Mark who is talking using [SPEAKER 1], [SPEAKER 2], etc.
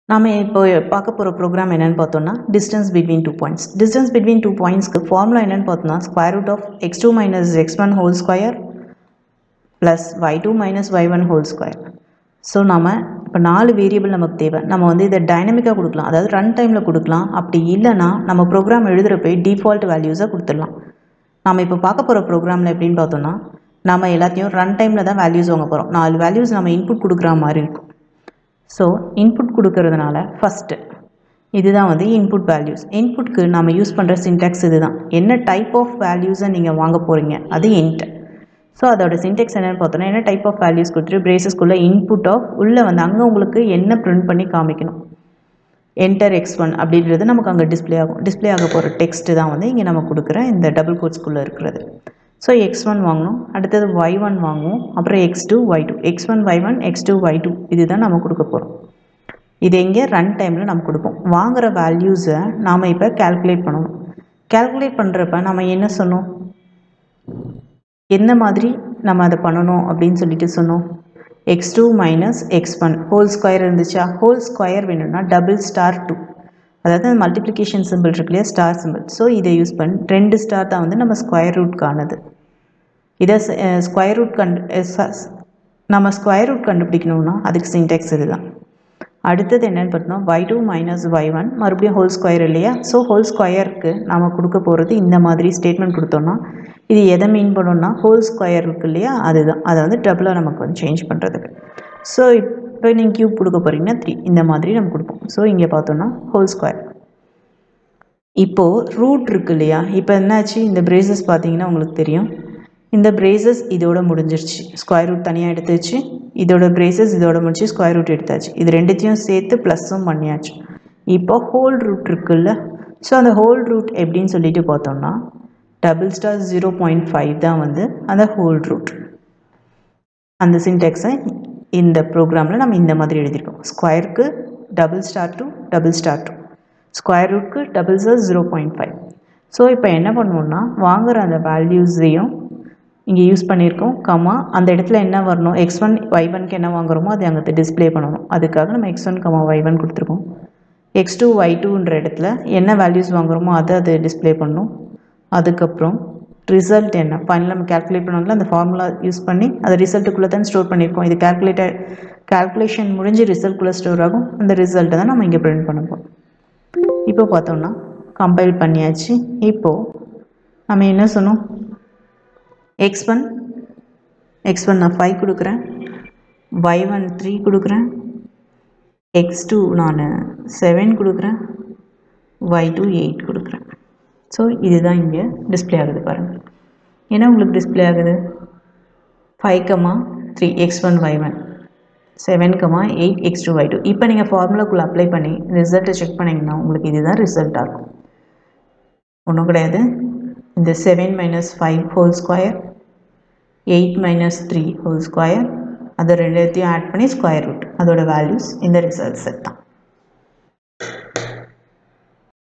[SPEAKER 1] நாம இப்போ பார்க்க போகிற ப்ரோக்ராம் என்னன்னு பார்த்தோம்னா distance between two points distance between two பாயிண்ட்ஸ்க்கு ஃபார்முலா என்னன்னு பார்த்தோம்னா square root of X two minus X one whole square plus Y two minus Y one whole square so நம்ம இப்போ நாலு வேரியபிள் நமக்கு தேவை நம்ம வந்து இதை டைனமிக்காக கொடுக்கலாம் அதாவது ரன் டைமில் கொடுக்கலாம் அப்படி இல்லைன்னா நம்ம ப்ரோக்ராம் எழுதுகிறப்ப டிஃபால்ட் வேல்யூஸாக கொடுத்துடலாம் நம்ம இப்போ பார்க்க போகிற ப்ரோக்ராமில் எப்படின்னு பார்த்தோம்னா நம்ம எல்லாத்தையும் ரன் டைமில் தான் வேல்யூஸ் வாங்க போகிறோம் நாலு வேல்யூஸ் நம்ம இன்புட் கொடுக்குற மாதிரி இருக்கும் ஸோ இன்புட் கொடுக்கறதுனால ஃபஸ்ட்டு இதுதான் வந்து இன்புட் வேல்யூஸ் இன்புட்க்கு நம்ம யூஸ் பண்ணுற சின்டாக்ஸ் இதுதான் என்ன டைப் ஆஃப் வேல்யூஸை நீங்கள் வாங்க போகிறீங்க அது இன்ட் ஸோ அதோட சின்டெக்ஸ் என்னென்னு பார்த்தோன்னா என்ன டைப் ஆஃப் வேல்யூஸ் கொடுத்துட்டு பிரேசஸ்க்குள்ளே இன்புட் ஆஃப் உள்ளே வந்து அங்கே உங்களுக்கு என்ன பிரிண்ட் பண்ணி காமிக்கணும் என்டர் எக்ஸ் ஒன் அப்படின்றது நமக்கு அங்கே டிஸ்ப்ளே ஆகும் டிஸ்ப்ளே ஆக போகிற டெக்ஸ்ட்டு தான் வந்து இங்கே நம்ம கொடுக்குற இந்த டபுள் கோட்ஸ்குள்ளே இருக்கிறது ஸோ எக்ஸ் ஒன் வாங்கணும் அடுத்தது ஒய் ஒன் வாங்குவோம் அப்புறம் X two Y two X one Y one X two Y two இதுதான் நம்ம கொடுக்க போகிறோம் இது எங்கே ரன் டைமில் நம்ம கொடுப்போம் வாங்குகிற வேல்யூஸை நாம் இப்போ கால்குலேட் பண்ணணும் கால்குலேட் பண்ணுறப்ப நம்ம என்ன சொன்னோம் எந்த மாதிரி நம்ம அதை பண்ணணும் அப்படின்னு சொல்லிட்டு சொன்னோம் X two minus X one whole square இருந்துச்சா ஹோல் ஸ்கொயர் வேணும்னா டபுள் ஸ்டார் டூ அதாவது மல்டிப்ளிகேஷன் சிம்பிள் இருக்கு இல்லையா ஸ்டார் சிம்பிள் ஸோ இதை யூஸ் பண்ணி ரெண்டு ஸ்டார் தான் வந்து நம்ம ஸ்கொயர் ரூட்கானது இதை ஸ்கொயர் ரூட் கண்டு நம்ம ஸ்கொயர் ரூட் கண்டுபிடிக்கணும்னா அதுக்கு சின்டெக்ஸ் இதுதான் அடுத்தது என்னென்னு பார்த்தோம்னா Y two minus Y one மறுபடியும் ஹோல் ஸ்கொயர் இல்லையா ஸோ ஹோல் ஸ்கொயருக்கு நம்ம கொடுக்க போகிறது இந்த மாதிரி ஸ்டேட்மெண்ட் கொடுத்தோம்னா இது எதை மீன் பண்ணோம்னா ஹோல் ஸ்கொயர் இருக்கு இல்லையா அதுதான் அதை வந்து டபுளாக நமக்கு வந்து சேஞ்ச் பண்ணுறதுக்கு ஸோ இப்போ நீங்கள் கியூப் கொடுக்க போகிறீங்கன்னா த்ரீ இந்த மாதிரி நம்ம கொடுப்போம் ஸோ இங்கே பார்த்தோம்னா ஹோல் ஸ்கொயர் இப்போது ரூட் இருக்கு இல்லையா இப்போ என்னாச்சு இந்த பிரேசஸ் பார்த்தீங்கன்னா உங்களுக்கு தெரியும் இந்த பிரேசஸ் இதோட முடிஞ்சிருச்சு ஸ்கொயர் ரூட் தனியாக எடுத்துச்சு இதோட பிரேசஸ் இதோட முடிச்சு ஸ்கொயர் ரூட் எடுத்தாச்சு இது ரெண்டுத்தையும் சேர்த்து ப்ளஸ்ஸும் பண்ணியாச்சு இப்போ ஹோல் ரூட் இருக்குல்ல ஸோ அந்த ஹோல் ரூட் எப்படின்னு சொல்லிட்டு பார்த்தோம்னா double star zero point five தான் வந்து அந்த ஹோல் ரூட் அந்த சின்டெக்ஸை இந்த ப்ரோக்ராமில் நம்ம இந்த மாதிரி எழுதியிருக்கோம் ஸ்கொயருக்கு double star two double star two square ரூட்க்கு double star zero point five so இப்போ என்ன பண்ணுவோம்னா வாங்குகிற அந்த வேல்யூஸையும் இங்கே யூஸ் பண்ணியிருக்கோம் கமா அந்த இடத்துல என்ன வரணும் எக்ஸ் ஒன் ஒய் ஒன்க்கு என்ன வாங்குறோமோ அதை அங்கே டிஸ்பிளே பண்ணணும் அதுக்காக நம்ம X one comma Y one கொடுத்துருக்கோம் எக்ஸ் டூ ஒய் டூன்ற இடத்துல என்ன வேல்யூஸ் வாங்குறோமோ அதை அது டிஸ்பிளே பண்ணணும் அதுக்கப்புறம் ரிசல்ட் என்ன ஃபைனலாக நம்ம கேல்குலேட் பண்ணோம்ல அந்த ஃபார்முலா யூஸ் பண்ணி அதை ரிசல்ட்டுக்குள்ளே தான் ஸ்டோர் பண்ணியிருக்கோம் இது கேல்குலேட்டர் கேல்குலேஷன் முடிஞ்சு ரிசல்ட்குள்ளே ஸ்டோர் ஆகும் அந்த ரிசல்ட்டை தான் நம்ம இங்கே பிரிண்ட் பண்ண போகிறோம் இப்போ பார்த்தோம்னா கம்பைல் பண்ணியாச்சு இப்போது நம்ம என்ன சொன்னோம் எக்ஸ் ஒன் எக்ஸ் ஒன் நான் ஃபைவ் கொடுக்குறேன் ஒய் ஒன் த்ரீ கொடுக்குறேன் எக்ஸ் டூ நான் செவன் கொடுக்குறேன் ஒய் டூ எயிட் கொடுக்குறேன் ஸோ இதுதான் இங்கே டிஸ்பிளே ஆகுது பாருங்கள் ஏன்னா உங்களுக்கு டிஸ்பிளே ஆகுது five comma three X one Y one seven comma eight X two Y two இப்போ நீங்கள் ஃபார்முலாக்குள்ளே அப்ளை பண்ணி ரிசல்ட்டை செக் பண்ணிங்கன்னா உங்களுக்கு இதுதான் ரிசல்ட்டாக இருக்கும் ஒன்றும் கிடையாது இந்த seven minus five whole square eight minus three whole square அதை ரெண்டுத்தையும் ஆட் பண்ணி ஸ்கொயர் ரூட் அதோட வேல்யூஸ் இந்த ரிசல்ட் செட் தான்